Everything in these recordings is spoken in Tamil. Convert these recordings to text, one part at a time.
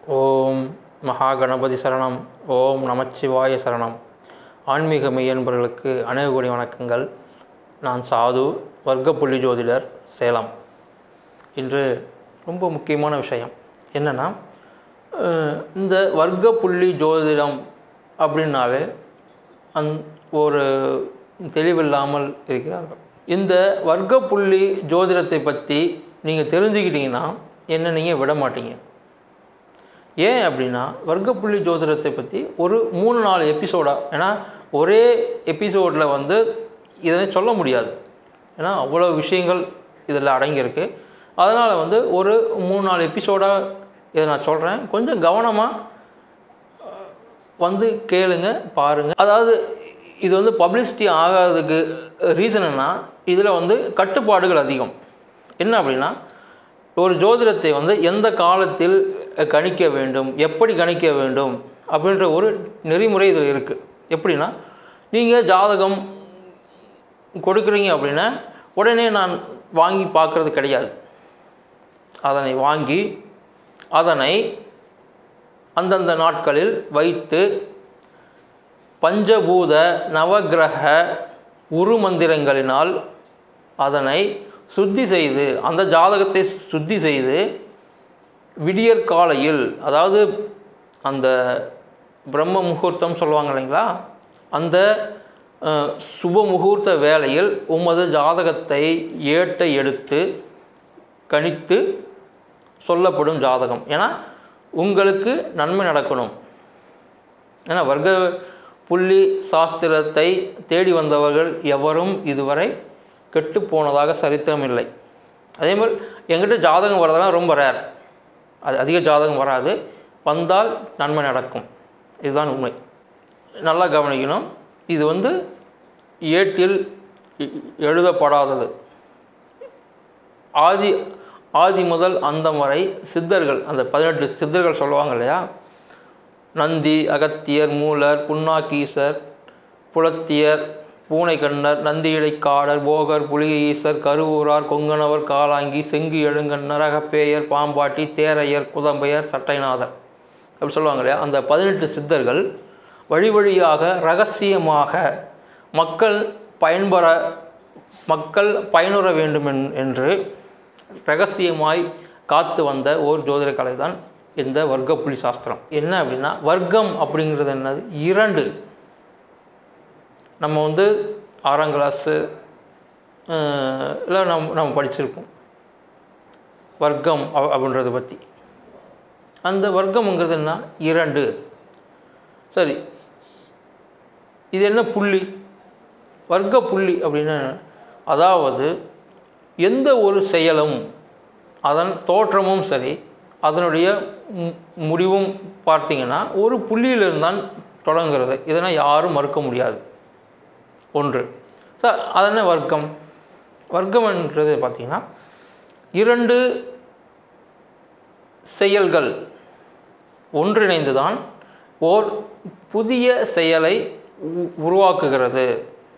ஓம் மகா கணபதி சரணம் ஓம் நமச்சிவாய சரணம் ஆன்மீக மெய்யன்பர்களுக்கு அநேக கோடி வணக்கங்கள் நான் சாது வர்க்கப்புள்ளி ஜோதிடர் சேலம் இன்று ரொம்ப முக்கியமான விஷயம் என்னென்னா அஹ், இந்த வர்க்க புள்ளி ஜோதிடம் அப்படின்னாவே அந் ஒரு தெளிவில்லாமல் இருக்கிறார்கள் இந்த வர்க்க புள்ளி ஜோதிடத்தை பற்றி நீங்கள் தெரிஞ்சுக்கிட்டீங்கன்னா என்ன நீங்கள் விட மாட்டீங்க ஏன் அப்படின்னா வர்க்கப்புள்ளி ஜோதிடத்தை பற்றி ஒரு மூணு நாலு எபிசோடாக ஏன்னா ஒரே எபிசோடில் வந்து இதனை சொல்ல முடியாது ஏன்னா அவ்வளோ விஷயங்கள் இதில் அடங்கியிருக்கு அதனால் வந்து ஒரு மூணு நாலு எபிசோடாக இதை நான் சொல்கிறேன் கொஞ்சம் கவனமாக வந்து கேளுங்க பாருங்கள் அதாவது இது வந்து பப்ளிசிட்டி ஆகாததுக்கு ரீசன் என்ன இதில் வந்து கட்டுப்பாடுகள் அதிகம் என்ன அப்படின்னா ஒரு ஜோதிடத்தை வந்து எந்த காலத்தில் கணிக்க வேண்டும் எப்படி கணிக்க வேண்டும் அப்படின்ற ஒரு நெறிமுறை இதில் இருக்குது எப்படின்னா நீங்கள் ஜாதகம் கொடுக்குறீங்க அப்படின்னா உடனே நான் வாங்கி பார்க்குறது கிடையாது அதனை வாங்கி அதனை அந்தந்த நாட்களில் வைத்து பஞ்சபூத நவக்கிரக உருமந்திரங்களினால் அதனை சுத்தி செய்து அந்த ஜாதகத்தை சுத்தி செய்து விடியற் காலையில் அதாவது அந்த பிரம்ம முகூர்த்தம் சொல்லுவாங்க இல்லைங்களா அந்த அஹ், சுப முகூர்த்த வேளையில் உமது ஜாதகத்தை ஏட்டை எடுத்து கணித்து சொல்லப்படும் ஜாதகம் ஏன்னா உங்களுக்கு நன்மை நடக்கணும் ஏன்னா வர்க்க புள்ளி சாஸ்திரத்தை தேடி வந்தவர்கள் எவரும் இதுவரை கெட்டு போனதாக சரித்திரம் இல்லை அதே மாதிரி எங்கிட்ட ஜாதகம் வரதெல்லாம் ரொம்ப ரேர் அது அதிக ஜாதகம் வராது வந்தால் நன்மை நடக்கும் இதுதான் உண்மை நல்லா கவனிக்கணும் இது வந்து ஏட்டில் எ- எழுதப்படாதது ஆதி ஆதி முதல் அந்தம் வரை சித்தர்கள் அந்த பதினெட்டு சித்தர்கள் சொல்லுவாங்க இல்லையா நந்தி அகத்தியர் மூலர் புன்னாக்கீசர் புலத்தியர் பூனைக்கண்ணர் நந்தியிடைக்காடர் போகர் புலிகை ஈசர் கருவூரார் கொங்கணவர் காலாங்கி செங்கு எழுங்கண்ணர் அகப்பேயர் பாம்பாட்டி தேரையர் குதம்பையர் சட்டைநாதர் அப்படி சொல்லுவாங்க இல்லையா அந்த பதினெட்டு சித்தர்கள் வழி வழியாக ரகசியமாக மக்கள் பயன்பெற மக்கள் பயனுற வேண்டும் என்- என்று ரகசியமாய் காத்து வந்த ஓர் ஜோதிட கலை தான் இந்த வர்க்கப்புலி சாஸ்திரம் என்ன அப்படின்னா வர்க்கம் அப்படிங்கிறது என்னது இரண்டு நம்ம வந்து ஆறாம் கிளாஸு இல்லை நம்ம நம்ம படிச்சிருப்போம் வர்க்கம் அப்- அப்படின்றத பற்றி அந்த வர்க்கம்ங்கிறது என்ன இரண்டு சரி இது என்ன புள்ளி வர்க்க புள்ளி அப்படின்னா என்ன? அதாவது எந்த ஒரு செயலும் அதன் தோற்றமும் சரி அதனுடைய மு- முடிவும் பார்த்தீங்கன்னா ஒரு புள்ளியிலிருந்து தான் தொடங்குறது இதனை யாரும் மறுக்க முடியாது ஒன்று சார் அதென்ன வர்க்கம் வர்க்கம்ன்றது பார்த்தீங்கன்னா இரண்டு செயல்கள் ஒன்றிணைந்து தான் ஓர் புதிய செயலை உ- உருவாக்குகிறது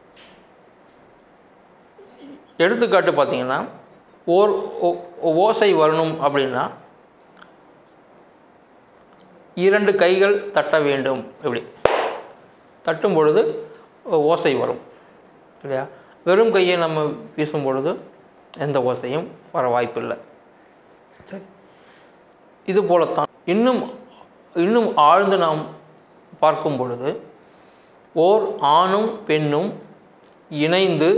எடுத்துக்காட்டு பார்த்தீங்கன்னா ஓர் ஓ- ஓசை வரணும் அப்படின்னா இரண்டு கைகள் தட்ட வேண்டும் இப்படி தட்டும் பொழுது ஓசை வரும் இல்லையா வெறும் கையை நம்ம வீசும் பொழுது எந்த ஓசையும் வர வாய்ப்பில்லை சரி இது போலத்தான் இன்னும் இன்னும் ஆழ்ந்து நாம் பார்க்கும் பொழுது ஓர் ஆணும் பெண்ணும் இணைந்து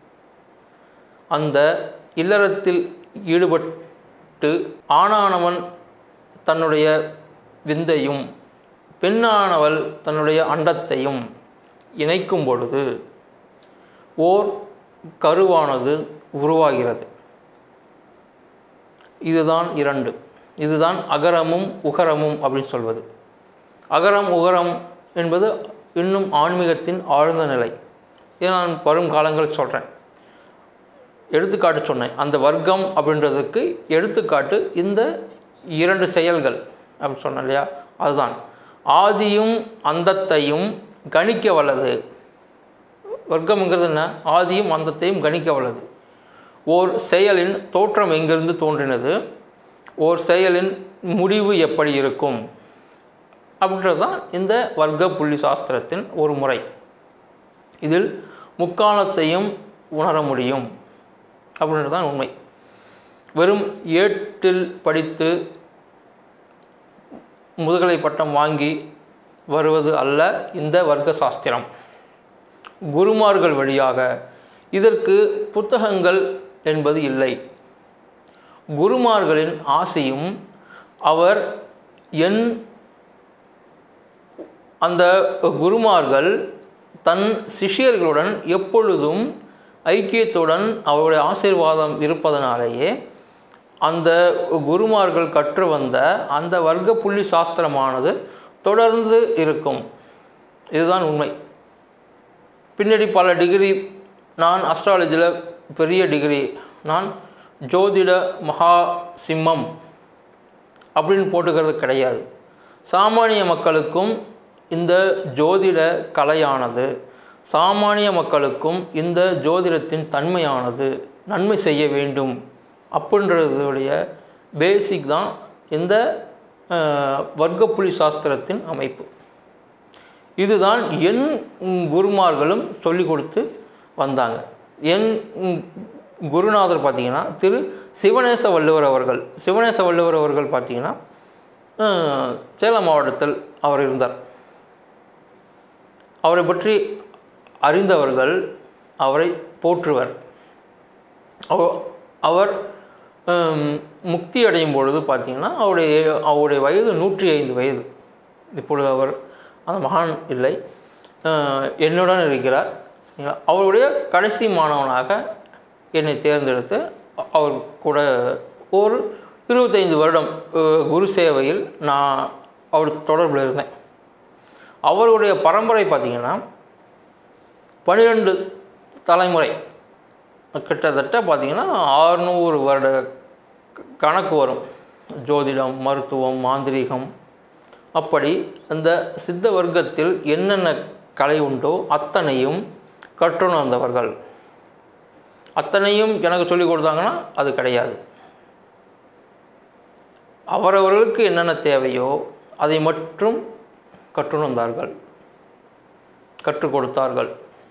அந்த இல்லறத்தில் ஈடுபட்டு ஆணானவன் தன்னுடைய விந்தையும் பெண்ணானவள் தன்னுடைய அண்டத்தையும் இணைக்கும் பொழுது ஓர் கருவானது உருவாகிறது இதுதான் இரண்டு இதுதான் அகரமும் உகரமும் அப்படின்னு சொல்வது அகரம் உகரம் என்பது இன்னும் ஆன்மீகத்தின் ஆழ்ந்த நிலை இதை நான் வரும் காலங்கள் சொல்கிறேன் எடுத்துக்காட்டு சொன்னேன் அந்த வர்க்கம் அப்படின்றதுக்கு எடுத்துக்காட்டு இந்த இரண்டு செயல்கள் அப்படின்னு சொன்னேன் இல்லையா அதுதான் ஆதியும் அந்தத்தையும் கணிக்க வல்லது வர்க்கம்ங்கிறது என்ன ஆதியும் அந்தத்தையும் கணிக்க வல்லது ஓர் செயலின் தோற்றம் எங்கிருந்து தோன்றினது ஓர் செயலின் முடிவு எப்படி இருக்கும் அப்படின்றது தான் இந்த வர்க்க புள்ளி சாஸ்திரத்தின் ஒரு முறை இதில் முக்காலத்தையும் உணர முடியும் அப்படின்றது தான் உண்மை வெறும் ஏட்டில் படித்து முதுகலை பட்டம் வாங்கி வருவது அல்ல இந்த வர்க்க சாஸ்திரம் குருமார்கள் வழியாக இதற்கு புத்தகங்கள் என்பது இல்லை குருமார்களின் ஆசையும் அவர் என் அந்த குருமார்கள் தன் சிஷ்யர்களுடன் எப்பொழுதும் ஐக்கியத்துடன் அவருடைய ஆசீர்வாதம் இருப்பதனாலேயே அந்த குருமார்கள் கற்று வந்த அந்த வர்க்க புள்ளி சாஸ்திரமானது தொடர்ந்து இருக்கும் இதுதான் உண்மை பின்னாடி பல டிகிரி நான் அஸ்ட்ராலஜியில் பெரிய டிகிரி நான் ஜோதிட மகா சிம்மம் அப்படின்னு போட்டுக்கிறது கிடையாது சாமானிய மக்களுக்கும் இந்த ஜோதிட கலையானது சாமானிய மக்களுக்கும் இந்த ஜோதிடத்தின் தன்மையானது நன்மை செய்ய வேண்டும் அப்படின்றதுடைய பேசிக் தான் இந்த அஹ், வர்க்கப்புலி சாஸ்திரத்தின் அமைப்பு இதுதான் என் ம், குருமார்களும் சொல்லிக் கொடுத்து வந்தாங்க என் ம், குருநாதர் பார்த்தீங்கன்னா திரு சிவநேச வள்ளுவர் அவர்கள் சிவநேச வள்ளுவர் அவர்கள் பார்த்தீங்கன்னா அஹ், சேலம் மாவட்டத்தில் அவர் இருந்தார் அவரை பற்றி அறிந்தவர்கள் அவரை போற்றுவர் அவ- அவர் ஹம், முக்தி அடையும் பொழுது பார்த்தீங்கன்னா அவருடைய அவருடைய வயது நூற்றி ஐந்து வயது இப்பொழுது அவர் அந்த மகான் இல்லை அஹ், என்னுடன் இருக்கிறார் சரிங்களா அவருடைய கடைசி மாணவனாக என்னை தேர்ந்தெடுத்து அ- அவர் கூட ஒரு இருபத்தைந்து வருடம் அஹ், குரு சேவையில் நான் அவர் தொடர்பில் இருந்தேன் அவருடைய பரம்பரை பார்த்திங்கன்னா பன்னிரெண்டு தலைமுறை கிட்டத்தட்ட பார்த்திங்கன்னா ஆறுநூறு வருட க- கணக்கு வரும் ஜோதிடம் மருத்துவம் மாந்திரீகம் அப்படி அந்த சித்த வர்க்கத்தில் என்னென்ன கலை உண்டோ அத்தனையும் கற்றுணர்ந்தவர்கள் அத்தனையும் எனக்கு சொல்லிக் கொடுத்தாங்கன்னா அது கிடையாது அவரவர்களுக்கு என்னென்ன தேவையோ அதை மட்டும் கற்றுணர்ந்தார்கள் கற்றுக் கொடுத்தார்கள்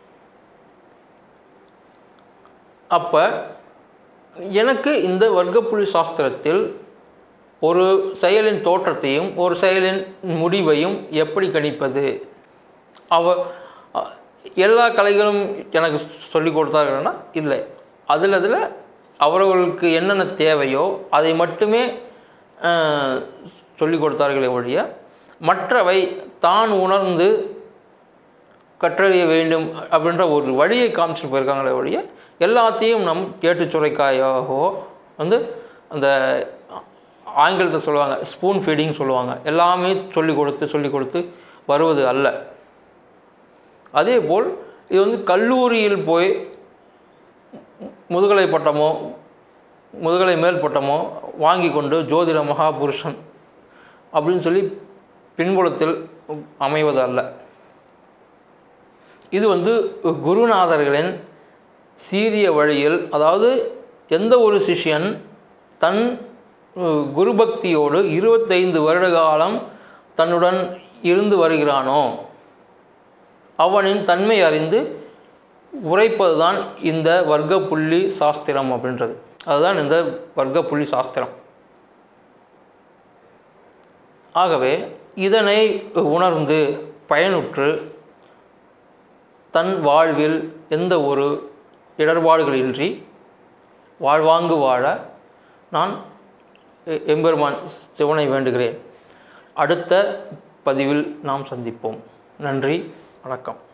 அப்போ எனக்கு இந்த வர்க்கப்புலி சாஸ்திரத்தில் ஒரு செயலின் தோற்றத்தையும் ஒரு செயலின் முடிவையும் எப்படி கணிப்பது அவ அ- எல்லா கலைகளும் எனக்கு சொல்லிக் கொடுத்தார்கள்னா இல்லை அதில் அதில் அவரவர்களுக்கு என்னென்ன தேவையோ அதை மட்டுமே அஹ், சொல்லிக் கொடுத்தார்களே ஒழிய மற்றவை தான் உணர்ந்து கற்றறிய வேண்டும் அப்படின்ற ஒரு வழியை காமிச்சிட்டு போயிருக்காங்களே ஒழிய எல்லாத்தையும் நம் கேட்டு சுரைக்காயாகவோ வந்து அந்த ஆங்கிலத்தை சொல்லுவாங்க ஸ்பூன் ஃபீடிங் சொல்லுவாங்க எல்லாமே சொல்லி கொடுத்து சொல்லி கொடுத்து வருவது அல்ல அதே போல் இது வந்து கல்லூரியில் போய் முதுகலை பட்டமோ முதுகலை மேல் பட்டமோ வாங்கி கொண்டு ஜோதிட மகாபுருஷன் அப்படின்னு சொல்லி பின்புலத்தில் அமைவது அல்ல இது வந்து குருநாதர்களின் சீரிய வழியில் அதாவது எந்த ஒரு சிஷ்யன் தன் அஹ், குருபக்தியோடு இருபத்தைந்து வருட காலம் தன்னுடன் இருந்து வருகிறானோ அவனின் தன்மை அறிந்து உரைப்பது தான் இந்த வர்க்க புள்ளி சாஸ்திரம் அப்படின்றது அதுதான் இந்த வர்க்க புள்ளி சாஸ்திரம் ஆகவே இதனை உணர்ந்து பயனுற்று தன் வாழ்வில் எந்த ஒரு இடர்பாடுகளின்றி வாழ்வாங்கு வாழ நான் எ- எம்பெருமான் சிவனை வேண்டுகிறேன் அடுத்த பதிவில் நாம் சந்திப்போம் நன்றி வணக்கம்